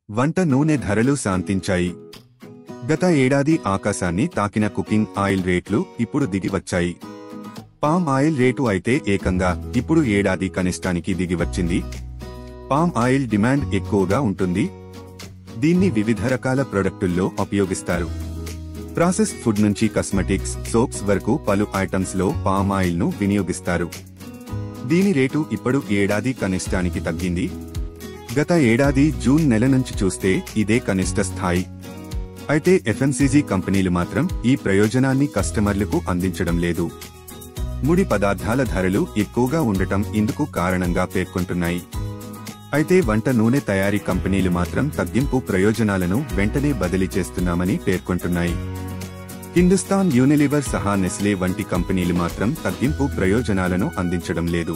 వంట నూనె ధరలు శాంతించాయి గత ఏడాది ఆకాశాన్ని తాకిన కుకింగ్ ఆయిల్ రేట్లు ఇప్పుడు దిగి వచ్చాయి పామ్ ఆయిల్ రేటు అయితే ఏకంగా ఇప్పుడు ఏడాది కనిష్టానికి దిగి వచ్చింది పామ్ ఆయిల్ డిమాండ్ ఎక్కువగా ఉంటుంది దీన్ని వివిధ రకాల ప్రొడక్టుల్లో ఉపయోగిస్తారు ప్రాసెస్ ఫుడ్ నుంచి కాస్మెటిక్స్ సోప్స్ వరకు పలు ఐటమ్స్ లో పామ్ ఆయిల్ ను వినియోగిస్తారు దీని రేటు ఇప్పుడు ఏడాది కనిష్టానికి తగ్గింది గత ఏడాది జూన్ నెల నుంచి చూస్తే ఇదే కనిష్ట స్థాయి అయితే ఎఫ్ఎంసీజీ కంపెనీలు మాత్రం ఈ ప్రయోజనాన్ని కస్టమర్లకు అందించడం లేదు ముడి పదార్థాల ధరలు ఎక్కువగా ఉండటం ఇందుకు కారణంగా పేర్కొంటున్నాయి అయితే వంట నూనె తయారీ కంపెనీలు మాత్రం తగ్గింపు ప్రయోజనాలను వెంటనే బదిలీ చేస్తున్నామని పేర్కొంటున్నాయి హిందుస్థాన్ యూనిలివర్ సహా నెస్లే వంటి కంపెనీలు మాత్రం తగ్గింపు ప్రయోజనాలను అందించడం లేదు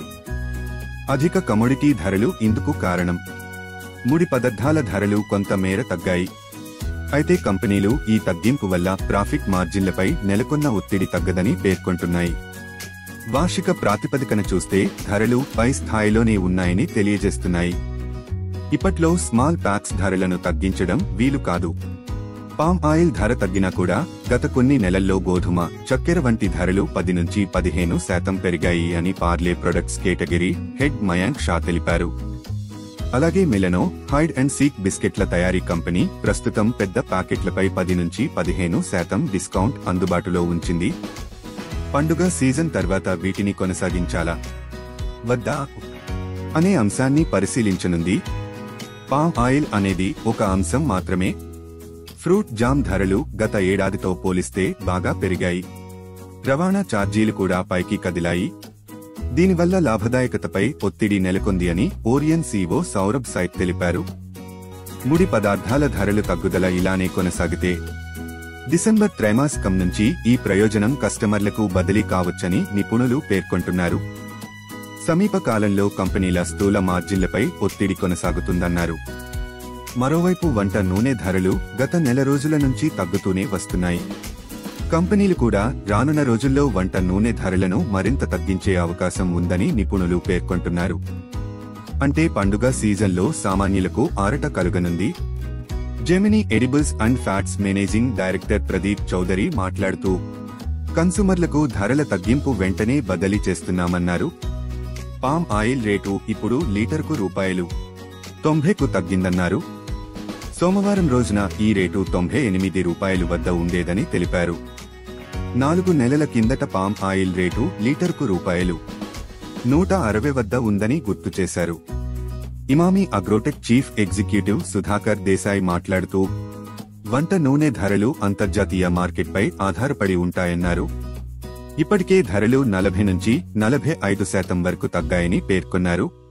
అధిక కమోడిటీ ధరలు ఇందుకు కారణం ముడి పదార్థాల ధరలు కొంత మేర తగ్గాయి అయితే కంపెనీలు ఈ తగ్గింపు వల్ల ప్రాఫిట్ మార్జిన్లపై నెలకొన్న ఒత్తిడి తగ్గదని పేర్కొంటున్నాయి వార్షిక ప్రాతిపదికన చూస్తే ధరలు పై స్థాయిలోనే ఉన్నాయని తెలియజేస్తున్నాయి ఇప్పట్లో స్మాల్ ప్యాక్స్ ధరలను తగ్గించడం వీలు కాదు పామ్ ఆయిల్ ధర తగ్గినా కూడా గత కొన్ని నెలల్లో గోధుమ చక్కెర వంటి ధరలు పది నుంచి పదిహేను శాతం పెరిగాయి అని Parle products category head Mayank Shah తెలిపారు అలాగే మిలనో హైడ్ అండ్ సీక్ బిస్కెట్ల తయారీ కంపెనీ ప్రస్తుతం పెద్ద ప్యాకెట్లపై పది నుంచి పదిహేను శాతం డిస్కౌంట్ అందుబాటులో ఉంచింది పండుగ సీజన్ తర్వాత వీటిని కొనసాగించాలా వద్దా అనే అంశాన్ని పరిశీలించనుంది పామ్ ఆయిల్ అనేది ఒక అంశం మాత్రమే ఫ్రూట్ జామ్ ధరలు గత ఏడాదితో పోలిస్తే బాగా పెరిగాయి రవాణా ఛార్జీలు కూడా పైకి కదిలాయి దీనివల్ల లాభదాయకతపై ఒత్తిడి నెలకొంది అని ఓరియన్ సీఓ సౌరభ్ సైత్ తెలిపారు ముడి పదార్థాల ధరలు తగ్గుదల ఇలానే కొనసాగితే డిసెంబర్ త్రైమాసికం నుంచి ఈ ప్రయోజనం కస్టమర్లకు బదిలీ కావచ్చని నిపుణులు పేర్కొంటున్నారు సమీప కాలంలో కంపెనీల స్థూల మార్జిన్లపై ఒత్తిడి కొనసాగుతుందన్నారు మరోవైపు వంట నూనె ధరలు గత నెల రోజుల నుంచి తగ్గుతూనే వస్తున్నాయి కంపెనీలు కూడా రానున్న రోజుల్లో వంట నూనె ధరలను మరింత తగ్గించే అవకాశం ఉందని నిపుణులు పేర్కొంటున్నారు అంటే పండుగ సీజన్లో సామాన్యులకు ఆరట కలుగనుంది Gemini edibles and fats managing director Pradeep Chaudhary మాట్లాడుతూ కన్సుమర్లకు ధరల తగ్గింపు వెంటనే బదిలీ చేస్తున్నామన్నారు పామ్ ఆయిల్ రేటు ఇప్పుడు లీటర్కు రూపాయలు తొంభైకు తగ్గిందన్నారు సోమవారం రోజున ఈ రేటు తొంభై ఎనిమిది రూపాయలు వద్ద ఉండేదని తెలిపారు నాలుగు నెలల కిందట పామ్ ఆయిల్ రేటు లీటర్కు రూపాయలు నూట అరవై వద్ద ఉందని గుర్తు చేశారు Emami agrotech chief executive Sudhakar Desai మాట్లాడుతూ వంట నూనె ధరలు అంతర్జాతీయ మార్కెట్పై ఆధారపడి ఉంటాయన్నారు ఇప్పటికే ధరలు నలభై నుంచి నలభై ఐదు శాతం వరకు తగ్గాయని పేర్కొన్నారు